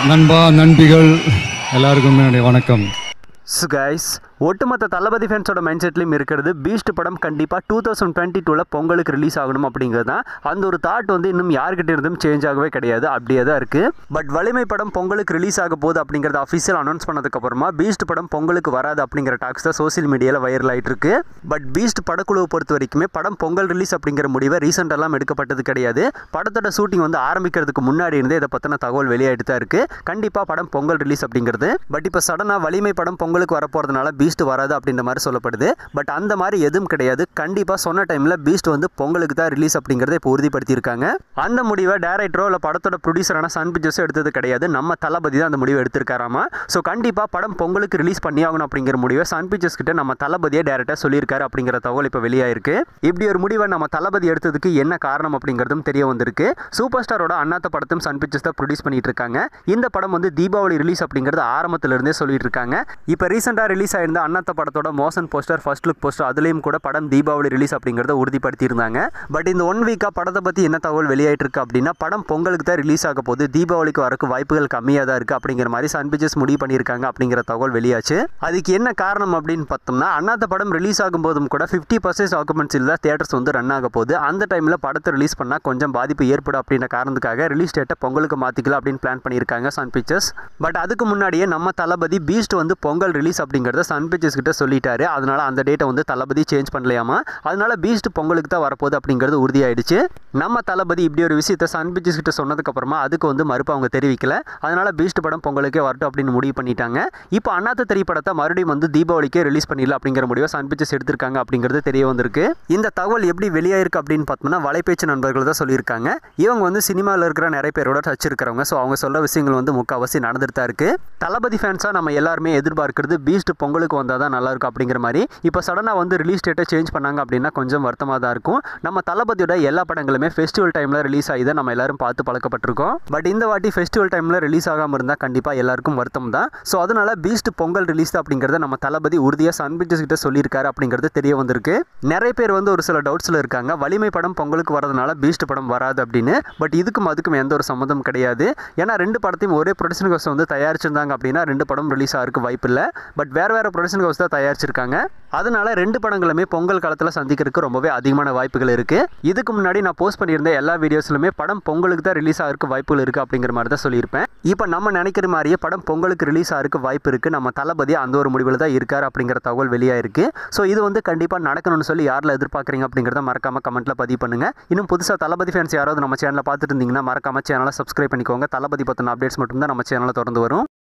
நண்பா நண்பிகள் எல்லாருக்கும் என்னுடைய வணக்கம் ஸோ கைஸ் ஒட்டுமொத்த தளபதி ஃபேன்ஸோட மைண்ட் செட்லையும் இருக்கிறது பீஸ்ட் படம் கண்டிப்பாக டூ தௌசண்ட் டுவெண்ட்டி டூவில் பொங்கலுக்கு ரிலீஸ் ஆகணும் அப்படிங்கிறது தான் அந்த ஒரு தாட் வந்து இன்னும் யார்கிட்ட இருந்தும் சேஞ்ச் ஆகவே கிடையாது அப்படியே தான் இருக்குது பட் வலிமை படம் பொங்கலுக்கு ரிலீஸ் ஆக போகுது அப்படிங்கிறத அஃபிஷியல் அனௌன்ஸ் பண்ணதுக்கப்புறமா பீஸ்ட் படம் பொங்கலுக்கு வராது அப்படிங்கிற டாக்ஸ் தான் சோசியல் மீடியாவில் வைரல் ஆகிட்டு இருக்கு பட் பீஸ்ட் படக்குழுவை பொறுத்த வரைக்குமே படம் பொங்கல் ரிலீஸ் அப்படிங்கிற முடிவை ரீசெண்டெல்லாம் எடுக்கப்பட்டது கிடையாது படத்தோட ஷூட்டிங் வந்து ஆரம்பிக்கிறதுக்கு முன்னாடி இருந்தே இதை பற்றின தகவல் வெளியாகிட்டு தான் இருக்குது கண்டிப்பாக படம் பொங்கல் ரிலீஸ் அப்படிங்கிறது பட் இப்போ சடனாக வலிமை படம் பொங்கலுக்கு வரப்போகிறதுனால பீஸ்ட் வராது அப்படின்ற மாதிரி சொல்லப்படுது பட் அந்த மாதிரி எதுவும் கிடையாது கண்டிப்பாக சொன்ன டைமில் பீஸ்ட் வந்து பொங்கலுக்கு தான் ரிலீஸ் அப்படிங்கிறத இப்போ உறுதிப்படுத்தியிருக்காங்க அந்த முடிவை டேரக்டரோ இல்லை படத்தோட ப்ரொடியூசரான சன் பிக்சர்ஸோ எடுத்தது கிடையாது நம்ம தளபதி தான் அந்த முடிவை எடுத்திருக்காராமா ஸோ கண்டிப்பாக படம் பொங்கலுக்கு ரிலீஸ் பண்ணி ஆகணும் அப்படிங்கிற முடிவை சன் பிக்சர்ஸ் கிட்ட நம்ம தளபதியே டேரக்டாக சொல்லியிருக்காரு அப்படிங்கிற தகவல் இப்போ வெளியாயிருக்கு இப்படி ஒரு முடிவை நம்ம தளபதி எடுத்ததுக்கு என்ன காரணம் அப்படிங்கிறதும் தெரிய வந்திருக்கு சூப்பர் ஸ்டாரோட அண்ணாத்த படத்தையும் சன் பிக்சர்ஸ் தான் ப்ரொடியூஸ் பண்ணிட்டு இருக்காங்க இந்த படம் வந்து தீபாவளி ரிலீஸ் அப்படிங்கிறது ஆரம்பத்துல இருந்தே சொல்லிட்டு இருக்காங்க இப்போ ரீசெண்டாக ரிலீஸ் ஆயிருந்த அண்ணாத்த படத்தோட motion poster first look poster அதுலேயும் கூட படம் தீபாவளி ரிலீஸ் அப்படிங்கிறத உறுதிப்படுத்தியிருந்தாங்க பட் இந்த ஒன் வீக்காக படத்தை பற்றி என்ன தகவல் வெளியாயிட்டு இருக்கு அப்படின்னா படம் பொங்கலுக்கு தான் ரிலீஸ் ஆக போகுது தீபாவளிக்கு வரக்கு வாய்ப்புகள் கம்மியாக தான் இருக்குது அப்படிங்கிற மாதிரி சன் பிக்சர்ஸ் முடிவு பண்ணியிருக்காங்க அப்படிங்கிற தகவல் வெளியாச்சு அதுக்கு என்ன காரணம் அப்படின்னு பார்த்தோம்னா அண்ணாத்த படம் ரிலீஸ் ஆகும்போதும் கூட ஃபிஃப்டி பர்சன்ட் ஆக்குமெண்ட்ஸில் தான் தியேட்டர்ஸ் வந்து ரன் ஆக போகுது அந்த டைமில் படத்தை ரிலீஸ் பண்ணால் கொஞ்சம் பாதிப்பு ஏற்படும் அப்படின்ற காரணத்துக்காக ரிலீஸ் டேட்டை பொங்கலுக்கு மாற்றிக்கலாம் அப்படின்னு பிளான் பண்ணியிருக்காங்க சன் பிக்சர்ஸ் பட் அதுக்கு முன்னாடியே நம்ம தளபதி பீஸ்ட் வந்து பொங்கல் ரிலீஸ் அப்படிங்கிறத சன் பிக்சர்ஸ் கிட்ட சொல்லிட்டாரு அதனால அந்த டேட்டை வந்து தளபதி சேஞ்ச் பண்ணலையாமா அதனால பீஸ்ட் பொங்கலுக்கு தான் வரப்போகுது அப்படிங்கிறது உறுதியாயிடுச்சு நம்ம தளபதி இப்படி ஒரு விஷயத்தை சன் பிக்சர்ஸ் கிட்ட சொன்னதுக்கப்புறமா அதுக்கு வந்து மறுப்பு அவங்க தெரிவிக்கல அதனால பீஸ்ட் படம் பொங்கலுக்கே வரட்டும் அப்படின்னு முடிவு பண்ணிட்டாங்க இப்போ அண்ணாத்த திரைப்படத்தை மறுபடியும் வந்து தீபாவளிக்கே ரிலீஸ் பண்ணிடலாம் அப்படிங்கிற முடிவை சன் பிக்சர்ஸ் எடுத்திருக்காங்க அப்படிங்கிறது தெரிய வந்திருக்கு இந்த தகவல் எப்படி வெளியாயிருக்கு அப்படின்னு பார்த்தோம்னா வலைபேச்சு நண்பர்கள் தான் சொல்லியிருக்காங்க இவங்க வந்து சினிமாவில் இருக்கிற நிறைய பேரோட டச் இருக்கிறவங்க ஸோ அவங்க சொல்கிற விஷயங்கள் வந்து முக்கால்வாசி நடந்துட்டு தான் இருக்கு தளபதி ஃபேன்ஸாக நம்ம எல்லாருமே எதிர்பார்க்கிறது பீஸ்ட் பொங்கலுக்கு வந்தால் தான் நல்லா இருக்கும் அப்படிங்கிற மாதிரி இப்போ சடனாக வந்து ரிலீஸ் டேட்டை சேஞ்ச் பண்ணாங்க அப்படின்னா கொஞ்சம் வருத்தமாக தான் இருக்கும் நம்ம தளபதியோட எல்லா படங்களுமே ஃபெஸ்டிவல் டைமில் ரிலீஸ் ஆகி தான் நம்ம எல்லாரும் பார்த்து பழக்கப்பட்டிருக்கோம் பட் இந்த வாட்டி ஃபெஸ்டிவல் டைமில் ரிலீஸ் ஆகாமல் இருந்தால் கண்டிப்பாக எல்லாருக்கும் வருத்தம் தான் ஸோ அதனால பீஸ்ட் பொங்கல் ரிலீஸ் தான் அப்படிங்கிறத நம்ம தளபதி உறுதியாக சன் பிக்சர்ஸ் கிட்ட சொல்லியிருக்காரு அப்படிங்கிறது தெரிய வந்திருக்கு நிறைய பேர் வந்து ஒரு சில டவுட்ஸில் இருக்காங்க வலிமை படம் பொங்கலுக்கு வரதுனால பீஸ்ட் படம் வராது அப்படின்னு பட் இதுக்கும் அதுக்கும் எந்த ஒரு சம்மந்தம் கிடையாது ஏன்னா ரெண்டு படத்தையும் ஒரே ப்ரொடக்ஷன் ஹவுஸ் வந்து தயாரிச்சிருந்தாங்க அப்படின்னா ரெண்டு படம் ரிலீஸ் ஆகிறதுக்கு வாய்ப்பு இல்லை பட் வேறு வேறு ப்ரொடக்ஷன் ஹவுஸ் தான் தயாரிச்சிருக்காங்க அதனால ரெண்டு படங்களுமே பொங்கல் காலத்தில் சந்திக்கிறதுக்கு ரொம்பவே அதிகமான வாய்ப்புகள் இருக்கு இதுக்கு முன்னாடி நான் போஸ்ட் பண்ணியிருந்த எல்லா வீடியோஸ்லுமே படம் பொங்கலுக்கு தான் ரிலீஸ் ஆகிறதுக்கு வாய்ப்புகள் இருக்கு அப்படிங்கிற மாதிரி தான் சொல்லியிருப்பேன் இப்போ நம்ம நினைக்கிற மாதிரியே படம் பொங்கலுக்கு ரிலீஸ் ஆகிறதுக்கு வாய்ப்பு இருக்கு நம்ம தளபதி அந்த ஒரு முடிவில் தான் இருக்காரு அப்படிங்கிற தகவல் வெளியாயிருக்கு ஸோ இது வந்து கண்டிப்பாக நடக்கணும்னு சொல்லி யாரில் எதிர்பார்க்குறீங்க அப்படிங்கிறத மறக்காம கமெண்ட்ல பதிவு பண்ணுங்க இன்னும் புதுசாக தளபதி ஃபேன்ஸ் யாராவது நம்ம சேனலை பார்த்துட்டு இருந்தீங்கன்னா மறக்காம சேனலை சப்ஸ்கிரைப் பண்ணிக்கோங்க தளபதி பற்றின அப்டேட்ஸ் மட்டும் தான் நம்ம சேனலில் தொடர்ந்து வரும்